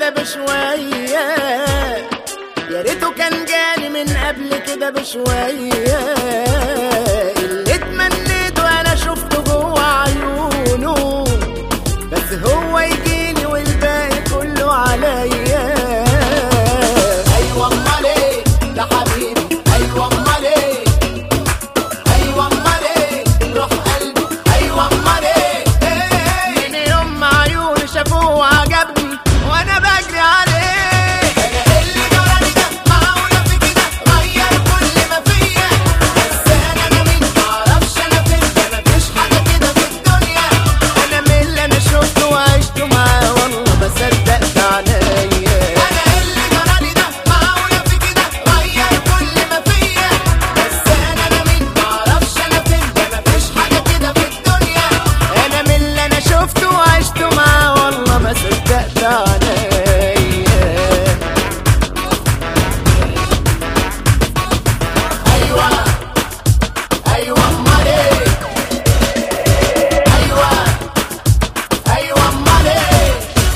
كده بشوية يا ريته كان جاني من قبل كده بشوية اللي اتمنيته انا شفته جوه عيونه بس هو يجيني والباقي كله عليا ايوه امال ايه ده حبيبي ايوه امال ايه ايوه امال ايه روح قلبي ايوه امال ايه من يوم ما عيوني شافوه وعجبني وانا بجري عليه انا اللي جرالي ده معقوله في كده غير كل ما فيا بس انا انا مين معرفش انا فين ده مفيش حاجه كده في الدنيا انا من اللي انا شفته وعشته معاه والله ما صدقت عليا انا اللي جرالي ده معقوله في كده غير كل ما فيا بس انا انا مين معرفش انا فين ده مفيش حاجه كده في الدنيا انا من اللي انا شفته وعشته معاه والله ما صدقت عليا ايوه ايوه امال ايه ايوه ايوه امال ايه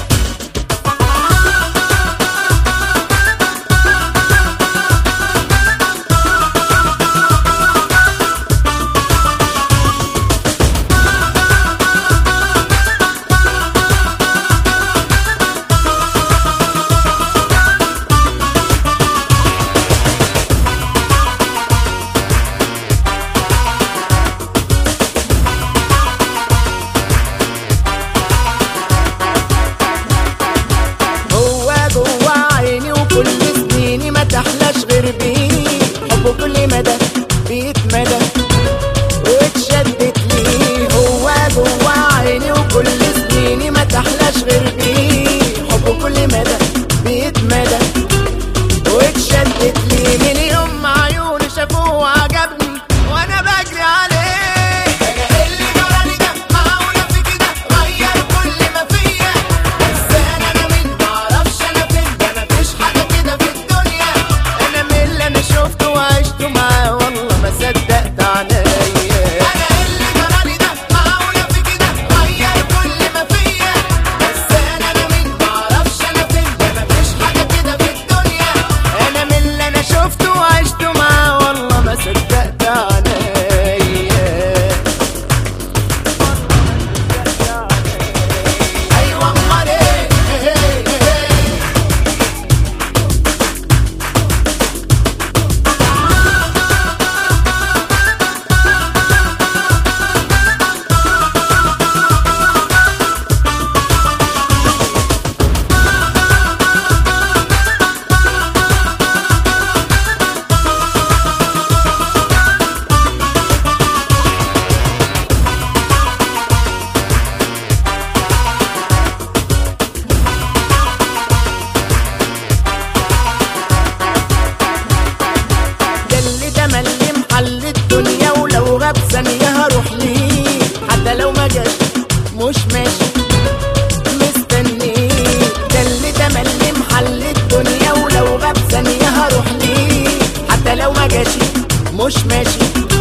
هو جوا عيني وكل سنيني ما تحلاش غير بيه حبه كل مدى بيتمدى واتشدت ليه هو جوا عيني وكل سنيني ما تحلاش غير بيه حبه كل مدى بيتمدى واتشدت ليه من يوم ما عيوني شافوه وعجبني وانا بجري عليه انا اللي جرالي ده معقوله في كده غير كل ما فيا بس انا انا مين معرفش انا فين ده مفيش حاجه كده في الدنيا انا من اللي انا شفته وعشته معاه والله ما صدقت عليا انا اللي جرالي ده معقوله في كده غير كل ما فيا بس انا انا مين معرفش انا فين ده مفيش حاجه كده في الدنيا انا من اللي انا شفته وعشته معاه والله ما صدقت عليا ايوه امال ايه ده اللي ده ملي محل الدنيا ولو غاب ثانية هروح ليه حتى لو ما جاش مش ماشي مستنيه ده اللي ده ملي محل الدنيا ولو غاب ثانية هروح ليه حتى لو ما جاش مش ماشي